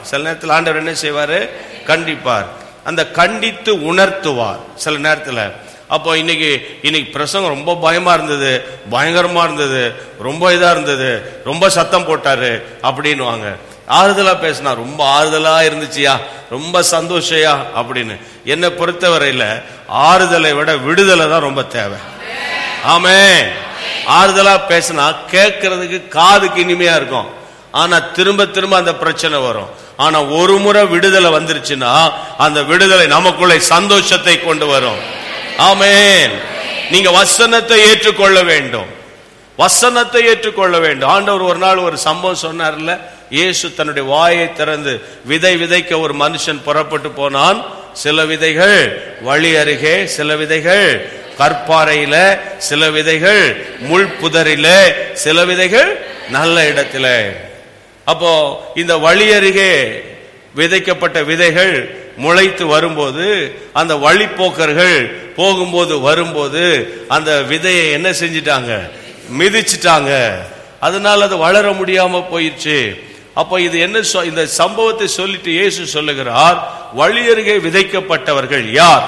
சில நேரத்தில் ஆண்டவர் என்ன செய்வாரு கண்டிப்பார் அந்த கண்டித்து உணர்த்துவார் சில நேரத்தில் அப்போ இன்னைக்கு இன்னைக்கு பிரசங்கம் ரொம்ப பயமா இருந்தது பயங்கரமா இருந்தது ரொம்ப இதா இருந்தது ரொம்ப சத்தம் போட்டாரு அப்படின்னுவாங்க ஆறுதலா பேசினா ரொம்ப ஆறுதலா இருந்துச்சியா ரொம்ப சந்தோஷயா அப்படின்னு என்னை பொறுத்தவரையில ஆறுதலை விட விடுதலை தான் ரொம்ப தேவை ஆமே ஆறுதலா பேசினா கேட்கறதுக்கு காதுக்கு இனிமையா இருக்கும் ஆனா திரும்ப திரும்ப அந்த பிரச்சனை வரும் ஆனா ஒரு முறை விடுதலை வந்துருச்சுன்னா அந்த விடுதலை நமக்குள்ளே சந்தோஷத்தை கொண்டு வரும் ஆமென் நீங்க வசனத்தை ஏற்றுக்கொள்ள வேண்டும் வசனத்தை ஏற்றுக்கொள்ள வேண்டும் ஆண்டவர் ஒரு நாள் ஒரு சம்பவம் சொன்னார்ல இயேசு தன்னுடைய வாயை திறந்து விதை விதைக்க ஒரு மனுஷன் புறப்பட்டு போனான் சில விதைகள் வழி அருகே சில விதைகள் கற்பாறையில சில விதைகள் முள் புதரில சில விதைகள் நல்ல இடத்துல அப்போ இந்த வழி அருகே விதைக்கப்பட்ட விதைகள் முளைத்து வரும்போது அந்த வழிப்போக்கர்கள் போகும்போது வரும்போது அந்த விதையை என்ன செஞ்சிட்டாங்க மிதிச்சிட்டாங்க அதனால அது வளர முடியாம போயிடுச்சு அப்போ இது என்ன சொ- இந்த சம்பவத்தை சொல்லிட்டு இயேசு சொல்லுகிறார் வழி அருகே விதைக்கப்பட்டவர்கள் யார்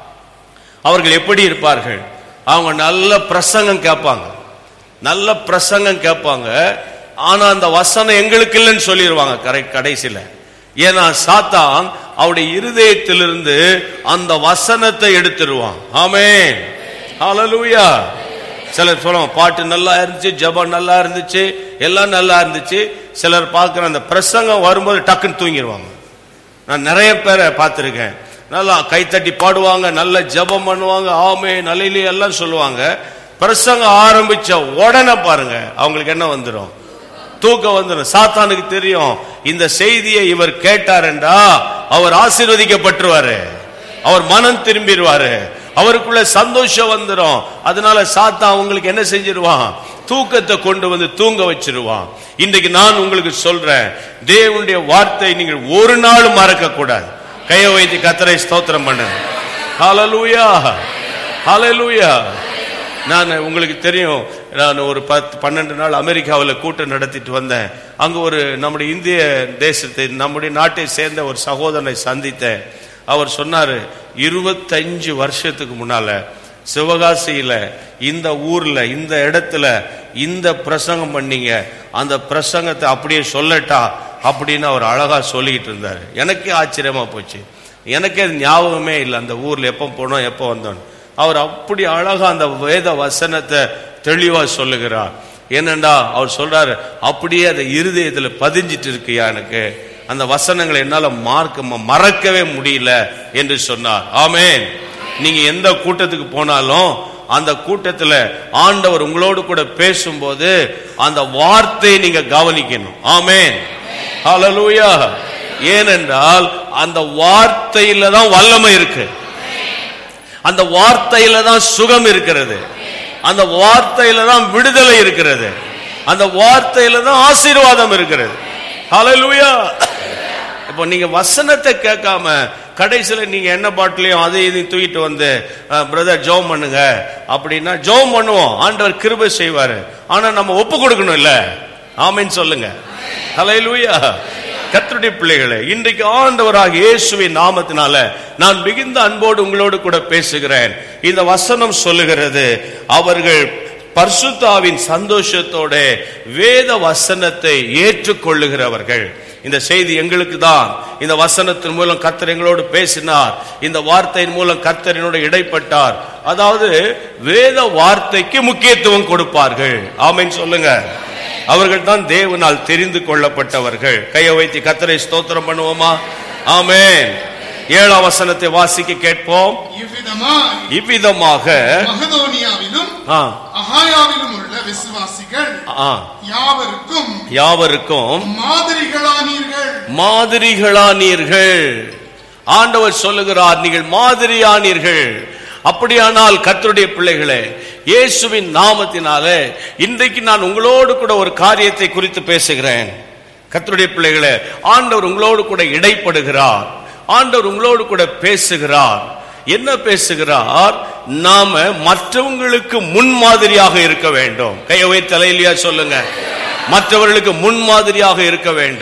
அவர்கள் எப்படி இருப்பார்கள் அவங்க நல்ல பிரசங்கம் கேட்பாங்க நல்ல பிரசங்கம் கேட்பாங்க ஆனா அந்த வசனம் எங்களுக்கு இல்லைன்னு சொல்லிடுவாங்க கரை கடைசியில ஏன்னா சாத்தான் அவருடைய இருதயத்திலிருந்து அந்த வசனத்தை எடுத்துருவான் ஆமே ஹalleluya சிலர் சொல்லுவாங்க பாட்டு நல்லா இருந்துச்சு ஜெபம் நல்லா இருந்துச்சு எல்லாம் நல்லா இருந்துச்சு சிலர் பார்க்குற அந்த பிரசங்கம் வரும்போது டக்குன்னு தூங்கிடுவாங்க நான் நிறைய பேரை பார்த்துருக்கேன் நல்லா கைத்தட்டி பாடுவாங்க நல்ல ஜெபம் பண்ணுவாங்க ஆமே நலையிலே எல்லாம் சொல்லுவாங்க பிரசங்கம் ஆரம்பிச்ச உடனே பாருங்க அவங்களுக்கு என்ன வந்துடும் தூக்கம் வந்துடும் சாத்தானுக்கு தெரியும் இந்த செய்தியை இவர் கேட்டாருண்டா அவர் ஆசீர்வதிக்கப்பட்டுருவாரு அவர் மனம் திரும்பிடுவாரு அவருக்குள்ள சந்தோஷம் வந்துடும் அதனால சாத்தா உங்களுக்கு என்ன செஞ்சிருவான் தூக்கத்தை கொண்டு வந்து தூங்க வச்சிருவான் இன்றைக்கு நான் உங்களுக்கு சொல்றேன் தேவனுடைய வார்த்தை நீங்கள் ஒரு நாள் மறக்க கூடாது கையை வைத்து கத்தரை ஸ்தோத்திரம் பண்ணு ஹalleluya ஹalleluya நான் உங்களுக்கு தெரியும் நான் ஒரு பத்து பன்னெண்டு நாள் அமெரிக்காவில் கூட்டம் நடத்திட்டு வந்தேன் அங்க ஒரு நம்முடைய இந்திய தேசத்தை நம்முடைய நாட்டை சேர்ந்த ஒரு சகோதரனை சந்தித்தேன் அவர் சொன்னாரு இருபத்தஞ்சு வருஷத்துக்கு முன்னால சிவகாசியில இந்த ஊர்ல இந்த இடத்துல இந்த பிரசங்கம் பண்ணீங்க அந்த பிரசங்கத்தை அப்படியே சொல்லட்டா அப்படின்னு அவர் அழகா சொல்லிட்டு இருந்தாரு எனக்கே ஆச்சரியமா போச்சு எனக்கே அது ஞாபகமே இல்லை அந்த ஊர்ல எப்போ போனோம் எப்போ வந்தோம் அவர் அப்படி அழகா அந்த வேத வசனத்தை தெளிவா சொல்லுகிறார் ஏனண்டா அவர் சொல்றாரு அப்படியே அந்த இருதயத்துல பதிஞ்சிட்டு இருக்கியா எனக்கு அந்த வசனங்களை என்னால மார்க்க ம- மறக்கவே முடியல என்று சொன்னார் ஆமென் நீங்க எந்த கூட்டத்துக்கு போனாலும் அந்த கூட்டத்துல ஆண்டவர் உங்களோடு கூட பேசும்போது அந்த வார்த்தையை நீங்க கவனிக்கணும் ஆமென் ஹalleluya ஏனென்றால் அந்த வார்த்தையில தான் வல்லமை இருக்கு அந்த வார்த்தையில தான் சுகம் இருக்கிறது அந்த வார்த்தையில தான் விடுதலை இருக்கிறது அந்த வார்த்தையில தான் ஆசீர்வாதம் இருக்கிறது ஹalleluya இப்போ நீங்க வசனத்தை கேட்காம கடைசியில நீங்க என்ன பாட்டிலையும் அதை இதையும் தூக்கிட்டு வந்து பிரதர் ஜோம் பண்ணுங்க அப்படின்னா ஜோம் பண்ணுவோம் ஆண்டவர் கிருபை செய்வாரு ஆனா நம்ம ஒப்பு கொடுக்கணும் இல்ல ஆமென்னு சொல்லுங்க ஹalleluya கர்த்தருடைய பிள்ளைகளே இன்றைக்கு ஆண்டவராக இயேசுவின் நாமத்தினால நான் மிகுந்த அன்போடு உங்களோடு கூட பேசுகிறேன் இந்த வசனம் சொல்லுகிறது அவர்கள் பர்சுத்தாவின் சந்தோஷத்தோட வேத வசனத்தை ஏற்றுக்கொள்ளுகிறவர்கள் இந்த செய்தி எங்களுக்கு தான் இந்த வசனத்தின் மூலம் கர்த்தர் எங்களோடு பேசினார் இந்த வார்த்தையின் மூலம் கர்த்தர் என்னோடு இடைப்பட்டார் அதாவது வேத வார்த்தைக்கு முக்கியத்துவம் கொடுப்பார்கள் ஆமென் சொல்லுங்க அவர்கள் தான் தேவனால் தெரிந்து கொள்ளப்பட்டவர்கள் கையை வைத்து கத்தரை ஸ்தோத்திரம் பண்ணுவோமா ஆமென் ஏழாம் வசனத்தை வாசிக்க கேட்போம் இவ்விதமாய் இவ்விதமாக மகதோனியாவிலும் ஆ, அகாயாவிலும் உள்ள விசுவாசிகள் ஆ, யாவருக்கும் யாவருக்கும் மாதிரிகளானீர்கள் மாதிரிகளானீர்கள் ஆண்டவர் சொல்லுகிறார் நீங்கள் மாதிரியானீர்கள் அப்படியானால் கர்த்தருடைய பிள்ளைகளே இயேசுவின் நாமத்தினாலே இன்றைக்கு நான் உங்களோடு கூட ஒரு காரியத்தை குறித்து பேசுகிறேன் கர்த்தருடைய பிள்ளைகளே ஆண்டவர் உங்களோடு கூட இடைப்படுகிறார் ஆண்டவர் உங்களோடு கூட பேசுகிறார் என்ன பேசுகிறார் நாம மற்றவங்களுக்கு முன்மாதிரியாக இருக்க வேண்டும் கையை வைத்து தலையிலியா சொல்லுங்க மற்றவர்களுக்கு முன்மாதிரியாக இருக்க வேண்டும்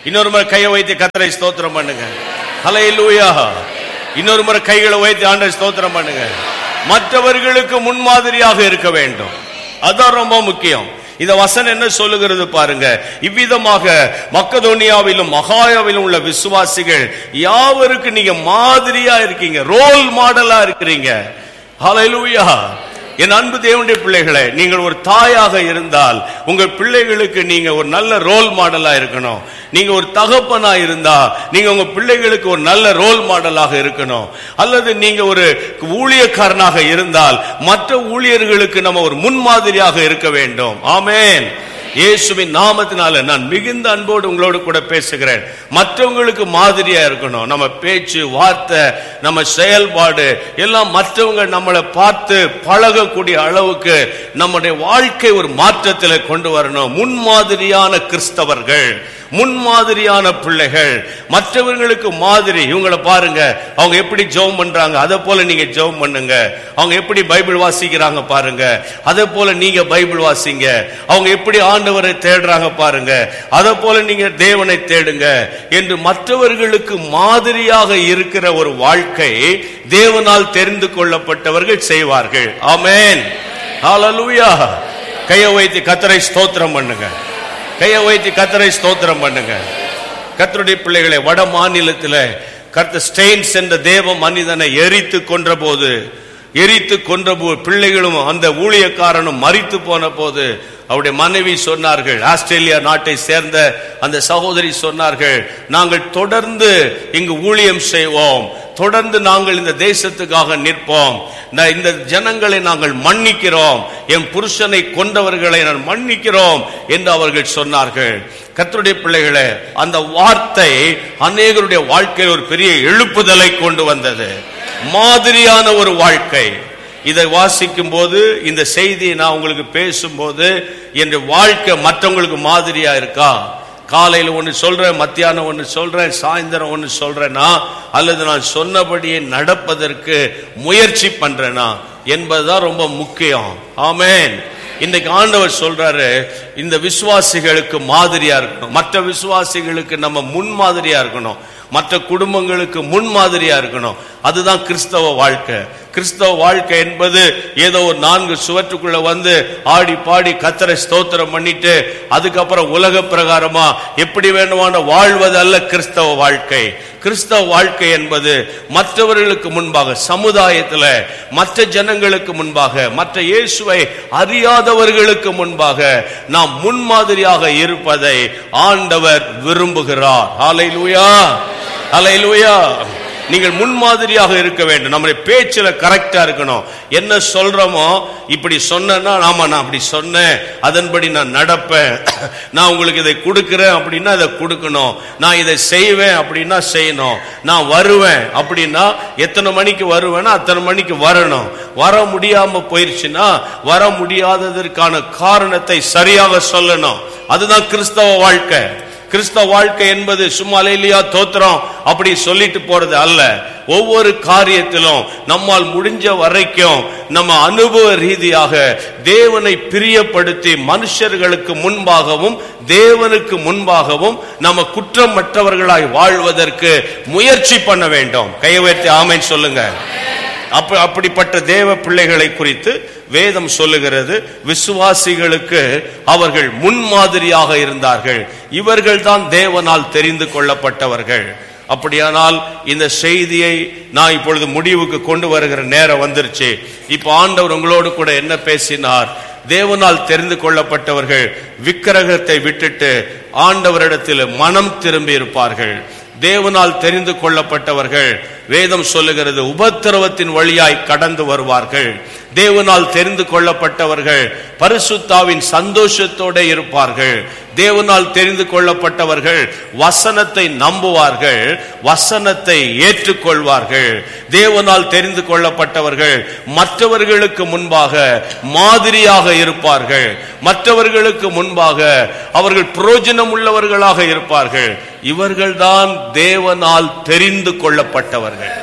இன்னொரு முறை கையை வைத்து கத்தரை ஸ்தோத்திரம் பண்ணுங்க ஹalleluya இன்னொரு முறை கைகளை வைத்து ஆண்டரை ஸ்தோத்திரம் பண்ணுங்க மற்றவர்களுக்கு முன்மாதிரியாக இருக்க வேண்டும் அதான் ரொம்ப முக்கியம் இந்த வசனம் என்ன சொல்லுகிறது பாருங்க இவ்விதமாக மக்கதோனியாவிலும் மகாயாவிலும் உள்ள விசுவாசிகள் யாவருக்கு நீங்க மாதிரியா இருக்கீங்க ரோல் மாடலா இருக்கிறீங்க ஹalleluya என் அன்பு தேவனுடைய பிள்ளைகளே நீங்கள் ஒரு தாயாக இருந்தால் உங்கள் பிள்ளைகளுக்கு நீங்க ஒரு நல்ல ரோல் மாடலா இருக்கணும் நீங்க ஒரு தகப்பனா இருந்தா நீங்க உங்க பிள்ளைகளுக்கு ஒரு நல்ல ரோல் மாடலாக இருக்கணும் அல்லது நீங்க ஒரு ஊழியக்காரனாக இருந்தால் மற்ற ஊழியர்களுக்கு நம்ம ஒரு முன்மாதிரியாக இருக்க வேண்டும் ஆமென் இயேசுவின் நாமத்தினால நான் மிகுந்த அன்போடு உங்களோடு கூட பேசுகிறேன் மற்றவங்களுக்கு மாதிரியா இருக்கணும் நம்ம பேச்சு வார்த்தை நம்ம செயல்பாடு எல்லாம் மற்றவங்க நம்மளை பார்த்து பழகக்கூடிய அளவுக்கு நம்முடைய வாழ்க்கை ஒரு மாற்றத்தில் கொண்டு வரணும் முன்மாதிரியான கிறிஸ்தவர்கள் முன்மாதிரியான பிள்ளைகள் மற்றவர்களுக்கு மாதிரி இவங்களை பாருங்க அவங்க எப்படி ஜெபம் பண்றாங்க அதை போல நீங்க ஜெபம் பண்ணுங்க அவங்க எப்படி பைபிள் வாசிக்கிறாங்க பாருங்க அதை போல நீங்க பைபிள் வாசிங்க அவங்க எப்படி ஆண்டவரை தேடுறாங்க பாருங்க அதை போல நீங்க தேவனை தேடுங்க என்று மற்றவர்களுக்கு மாதிரியாக இருக்கிற ஒரு வாழ்க்கை தேவனால் தெரிந்து கொள்ளப்பட்டவர்கள் செய்வார்கள் ஆமென் ஹalleluya கையை வைத்து கத்தரை ஸ்தோத்திரம் பண்ணுங்க கையை வைத்து கத்தரை ஸ்தோத்திரம் பண்ணுங்க கத்தருடைய பிள்ளைகளை வட மாநிலத்தில் கர்த்த ஸ்டெயின்ஸ் என்ற தேவ மனிதனை எரித்து கொன்ற போது எரித்து கொன்ற போது பிள்ளைகளும் அந்த ஊழியக்காரனும் மறித்து போன போது அவருடைய மனைவி சொன்னார்கள் ஆஸ்திரேலியா நாட்டை சேர்ந்த அந்த சகோதரி சொன்னார்கள் நாங்கள் தொடர்ந்து இங்கு ஊழியம் செய்வோம் தொடர்ந்து நாங்கள் இந்த தேசத்துக்காக நிற்போம் நான் இந்த ஜனங்களை நாங்கள் மன்னிக்கிறோம் என் புருஷனை கொண்டவர்களை நான் மன்னிக்கிறோம் என்று அவர்கள் சொன்னார்கள் கர்த்தருடைய பிள்ளைகளே அந்த வார்த்தை அநேகருடைய வாழ்க்கையில் ஒரு பெரிய எழுப்புதலை கொண்டு வந்தது மாதிரியான ஒரு வாழ்க்கை இதை வாசிக்கும் போது இந்த செய்தியை நான் உங்களுக்கு பேசும்போது என் வாழ்க்கை மற்றவங்களுக்கு மாதிரியா இருக்கா காலையில் ஒன்று சொல்றேன் மத்தியானம் ஒன்று சொல்றேன் சாயந்தரம் ஒன்று சொல்றேனா அல்லது நான் சொன்னபடியே நடப்பதற்கு முயற்சி பண்றேனா என்பதுதான் ரொம்ப முக்கியம் ஆமென் இன்னைக்கு ஆண்டவர் சொல்றாரு இந்த விசுவாசிகளுக்கு மாதிரியா இருக்கணும் மற்ற விசுவாசிகளுக்கு நம்ம முன்மாதிரியா இருக்கணும் மற்ற குடும்பங்களுக்கு முன்மாதிரியா இருக்கணும் அதுதான் கிறிஸ்தவ வாழ்க்கை கிறிஸ்தவ வாழ்க்கை என்பது ஏதோ ஒரு நான்கு சுவற்றுக்குள்ள வந்து ஆடி பாடி கத்தரை ஸ்தோத்திரம் பண்ணிட்டு அதுக்கப்புறம் உலக பிரகாரமா எப்படி வேணுமான வாழ்வது அல்ல கிறிஸ்தவ வாழ்க்கை கிறிஸ்தவ வாழ்க்கை என்பது மற்றவர்களுக்கு முன்பாக சமுதாயத்தில் மற்ற ஜனங்களுக்கு முன்பாக மற்ற இயேசுவை அறியாதவர்களுக்கு முன்பாக நாம் முன்மாதிரியாக இருப்பதை ஆண்டவர் விரும்புகிறார் ஹalleluya ஹalleluya நீங்கள் முன்மாதிரியாக இருக்க வேண்டும் நம்முடைய பேச்சுல கரெக்டா இருக்கணும் என்ன சொல்றோமோ இப்படி சொன்னா நாம நான் அப்படி சொன்னேன் அதன்படி நான் நடப்பேன் நான் உங்களுக்கு இதை கொடுக்கிறேன் அப்படின்னா இதை கொடுக்கணும் நான் இதை செய்வேன் அப்படின்னா செய்யணும் நான் வருவேன் அப்படின்னா எத்தனை மணிக்கு வருவேன்னா அத்தனை மணிக்கு வரணும் வர முடியாம போயிருச்சுன்னா வர முடியாததற்கான காரணத்தை சரியாக சொல்லணும் அதுதான் கிறிஸ்தவ வாழ்க்கை கிறிஸ்தவ வாழ்க்கை என்பது சும்மா அலையிலியா தோத்திரம் அப்படி சொல்லிட்டு போறது அல்ல ஒவ்வொரு காரியத்திலும் நம்மால் முடிஞ்ச வரைக்கும் நம்ம அனுபவ ரீதியாக தேவனை பிரியப்படுத்தி மனுஷர்களுக்கு முன்பாகவும் தேவனுக்கு முன்பாகவும் நம்ம குற்றமற்றவர்களாய் வாழ்வதற்கு முயற்சி பண்ண வேண்டும் கையை உயர்த்தி ஆமைன்னு சொல்லுங்க அப்ப அப்படிப்பட்ட தேவ பிள்ளைகளை குறித்து வேதம் சொல்லுகிறது விசுவாசிகளுக்கு அவர்கள் முன்மாதிரியாக இருந்தார்கள் இவர்கள் தான் தேவனால் தெரிந்து கொள்ளப்பட்டவர்கள் அப்படியானால் இந்த செய்தியை நான் இப்பொழுது முடிவுக்கு கொண்டு வருகிற நேரம் வந்துருச்சு இப்ப ஆண்டவர் உங்களோடு கூட என்ன பேசினார் தேவனால் தெரிந்து கொள்ளப்பட்டவர்கள் விக்கிரகத்தை விட்டுட்டு ஆண்டவரிடத்தில் மனம் திரும்பி இருப்பார்கள் தேவனால் தெரிந்து கொள்ளப்பட்டவர்கள் வேதம் சொல்லுகிறது உபத்திரவத்தின் வழியாய் கடந்து வருவார்கள் தேவனால் தெரிந்து கொள்ளப்பட்டவர்கள் பரிசுத்தாவின் சந்தோஷத்தோட இருப்பார்கள் தேவனால் தெரிந்து கொள்ளப்பட்டவர்கள் வசனத்தை நம்புவார்கள் வசனத்தை ஏற்றுக்கொள்வார்கள் தேவனால் தெரிந்து கொள்ளப்பட்டவர்கள் மற்றவர்களுக்கு முன்பாக மாதிரியாக இருப்பார்கள் மற்றவர்களுக்கு முன்பாக அவர்கள் பிரயோஜனம் உள்ளவர்களாக இருப்பார்கள் இவர்கள்தான் தேவனால் தெரிந்து கொள்ளப்பட்டவர்கள்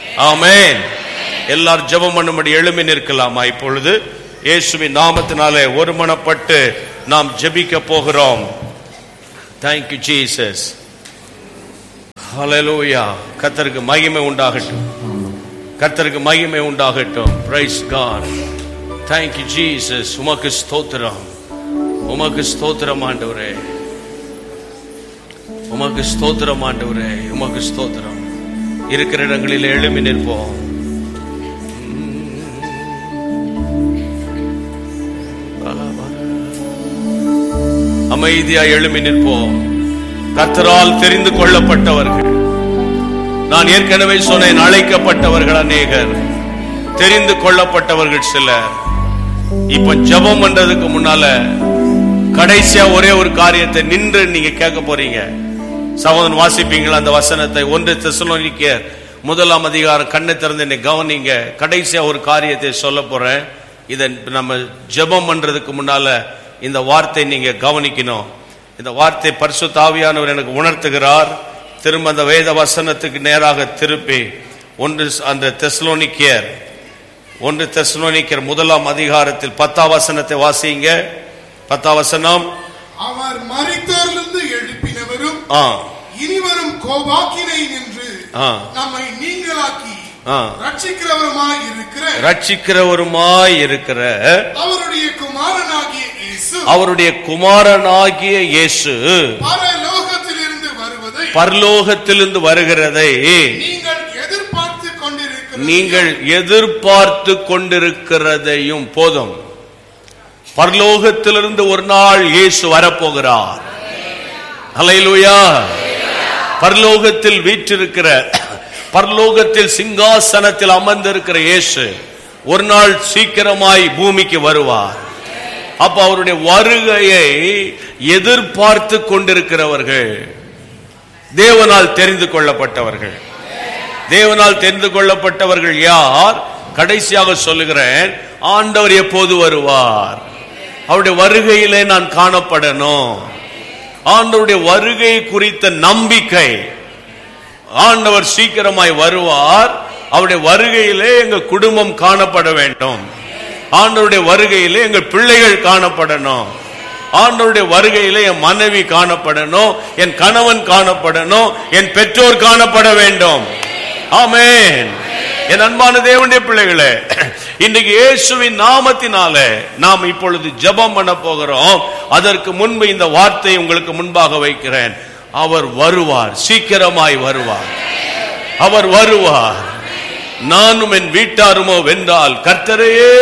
ஆமென் எல்லாரும் ஜெபம் பண்ணும்படி எழுமி நிற்கலாமா இப்பொழுது இயேசுவின் நாமத்தினாலே ஒருமனப்பட்டு நாம் ஜெபிக்க போகிறோம் தேங்க்யூ ஜீசஸ் ஹalleluya கர்த்தருக்கு மகிமை உண்டாகட்டும் கர்த்தருக்கு மகிமை உண்டாகட்டும் praise God thank you Jesus உமக்கு ஸ்தோத்திரம் உமக்கு ஸ்தோத்திரம் ஆண்டவரே உமக்கு ஸ்தோத்திரம் ஆண்டவரே உமக்கு ஸ்தோத்திரம் இருக்கிற இடங்களில் எழுமி நிற்போம் அமைதியா எழுமி நிற்போம் கர்த்தரால் தெரிந்து கொள்ளப்பட்டவர்கள் நான் ஏற்கனவே சொன்னேன் அழைக்கப்பட்டவர்கள் அநேகர் தெரிந்து கொள்ளப்பட்டவர்கள் சிலர் இப்ப ஜெபம் பண்றதுக்கு முன்னால கடைசியா ஒரே ஒரு காரியத்தை நின்று நீங்க கேட்க போறீங்க சகோதரன் வாசிப்பீங்களா அந்த வசனத்தை ஒன்று தெசலோனிக்கேயர் முதலாம் அதிகாரம் கண்ணை திறந்து என்னை கவனிங்க கடைசியா ஒரு காரியத்தை சொல்ல போறேன் இதை நம்ம ஜெபம் பண்றதுக்கு முன்னால இந்த வார்த்தை நீங்க கவனிக்கணும் இந்த வார்த்தை பரிசுத்த ஆவியானவர் எனக்கு உணர்த்துகிறார் திரும்ப அந்த வேத வசனத்துக்கு நேராக திருப்பி ஒன்று அந்த தெசலோனிக்கேயர் ஒன்று தெசலோனிக்கர் முதலாம் அதிகாரத்தில் பத்தாம் வசனத்தை வாசிங்க பத்தாம் வசனம் அவர் மரித்தோரிலிருந்து எழுப்பினவரும் ஆ இனிவரும் கோபாக்கினை நின்று ஆ. நம்மை நீங்களாக்கி ஆ. ரட்சிக்கிறவருமாய் இருக்கிற ரட்சிக்கிறவருமாய் இருக்கிற அவருடைய குமாரனாகிய இயேசு அவருடைய குமாரனாகிய இயேசு பரலோகத்திலிருந்து வருவதை பரலோகத்திலிருந்து வருகிறதை நீங்கள் எதிர்பார்த்து கொண்டிருக்கிற நீங்கள் எதிர்பார்த்து கொண்டிருக்கிறதையும் போதும் பரலோகத்திலிருந்து ஒரு நாள் இயேசு வரப்போகிறார் அலையிலுயா பரலோகத்தில் வீற்றிருக்கிற பரலோகத்தில் சிங்காசனத்தில் அமர்ந்திருக்கிற இயேசு ஒரு நாள் சீக்கிரமாய் பூமிக்கு வருவார் அப்ப அவருடைய வருகையை எதிர்பார்த்து கொண்டிருக்கிறவர்கள் தேவனால் தெரிந்து கொள்ளப்பட்டவர்கள் தேவனால் தெரிந்து கொள்ளப்பட்டவர்கள் யார் கடைசியாக சொல்லுகிறேன் ஆண்டவர் எப்போது வருவார் அவருடைய வருகையிலே நான் காணப்படணும் ஆண்டவருடைய வருகை குறித்த நம்பிக்கை ஆண்டவர் சீக்கிரமாய் வருவார் அவருடைய வருகையிலே எங்க குடும்பம் காணப்பட வேண்டும் ஆண்டவருடைய வருகையிலே எங்கள் பிள்ளைகள் காணப்படணும் ஆண்டவருடைய வருகையிலே என் மனைவி காணப்படணும் என் கணவன் காணப்படணும் என் பெற்றோர் காணப்பட வேண்டும் ஆமென் என் அன்பான தேவனுடைய பிள்ளைகளே இன்றைக்கு இயேசுவின் நாமத்தினாலே நாம் இப்பொழுது ஜெபம் பண்ண போகிறோம் அதற்கு முன்பு இந்த வார்த்தை உங்களுக்கு முன்பாக வைக்கிறேன் அவர் வருவார் சீக்கிரமாய் வருவார் அவர் வருவார் நானும் என் வீட்டாருமோ வென்றால் கர்த்தரையே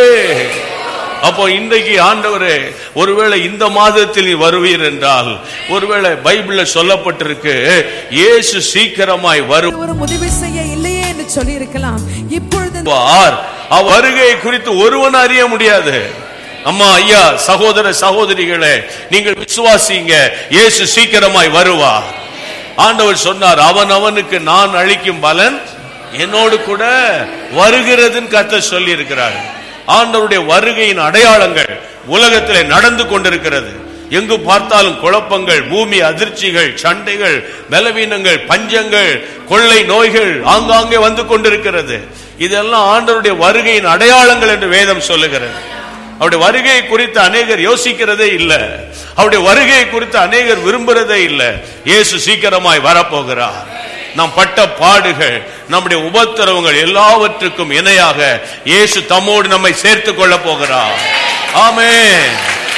அப்போ இன்றைக்கு ஆண்டவரே ஒருவேளை இந்த மாதத்தில் நீ வருவீர் என்றால் ஒருவேளை பைபிள்ல சொல்லப்பட்டிருக்கு இயேசு சீக்கிரமாய் வருவார் ஒரு உதவி செய்ய இல்லையே என்று சொல்லி இருக்கலாம் இப்பொழுது வருவார் அவர் வருகை குறித்து ஒருவன் அறிய முடியாது அம்மா ஐயா சகோதர சகோதரிகளே நீங்கள் விசுவாசிங்க இயேசு சீக்கிரமாய் வருவார் ஆண்டவர் சொன்னார் அவன் அவனுக்கு நான் அளிக்கும் பலன் என்னோடு கூட வருகிறதுன்னு கத்த சொல்லி இருக்கிறார் ஆண்டவருடைய வருகையின் அடையாளங்கள் உலகத்திலே நடந்து கொண்டிருக்கிறது எங்கு பார்த்தாலும் குழப்பங்கள் பூமி அதிர்ச்சிகள் சண்டைகள் பலவீனங்கள் பஞ்சங்கள் கொள்ளை நோய்கள் ஆங்காங்கே வந்து கொண்டிருக்கிறது இதெல்லாம் ஆண்டவருடைய வருகையின் அடையாளங்கள் என்று வேதம் சொல்லுகிறது அவருடைய வருகையை குறித்து அநேகர் யோசிக்கிறதே இல்ல அவருடைய வருகையை குறித்து அநேகர் விரும்புறதே இல்ல இயேசு சீக்கிரமாய் வரப்போகிறார் நாம் பட்ட பாடுகள் நம்முடைய உபத்திரவங்கள் எல்லாவற்றுக்கும் இணையாக இயேசு தம்மோடு நம்மை சேர்த்துக் கொள்ள போகிறார் ஆமென்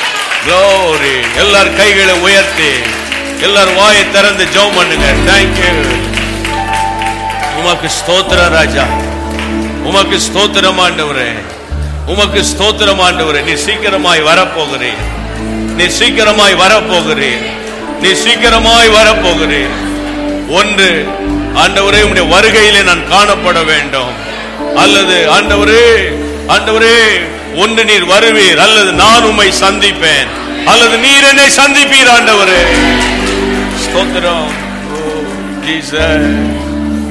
glory எல்லார் கைகளை உயர்த்தி எல்லார் வாயை திறந்து ஜெபம் பண்ணுங்க தேங்க்யூ உமக்கு ஸ்தோத்திர ராஜா உமக்கு ஸ்தோத்திரம் ஆண்டவரே உமக்கு ஸ்தோத்திரம் ஆண்டவரே நீ சீக்கிரமாய் வரப்போகிறீர் நீ சீக்கிரமாய் வரப்போகிறீர் நீ சீக்கிரமாய் வரப்போகிறீர் ஒன்று ஆண்டவரே உம்முடைய வருகையிலே நான் காணப்பட வேண்டும் அல்லது ஆண்டவரே ஆண்டவரே ஒன்று நீர் வருவீர் அல்லது நான் உம்மை சந்திப்பேன் அல்லது நீர் என்னை சந்திப்பீர் ஆண்டவரே ஸ்தோத்திரம் ஓ ஜீசஸ்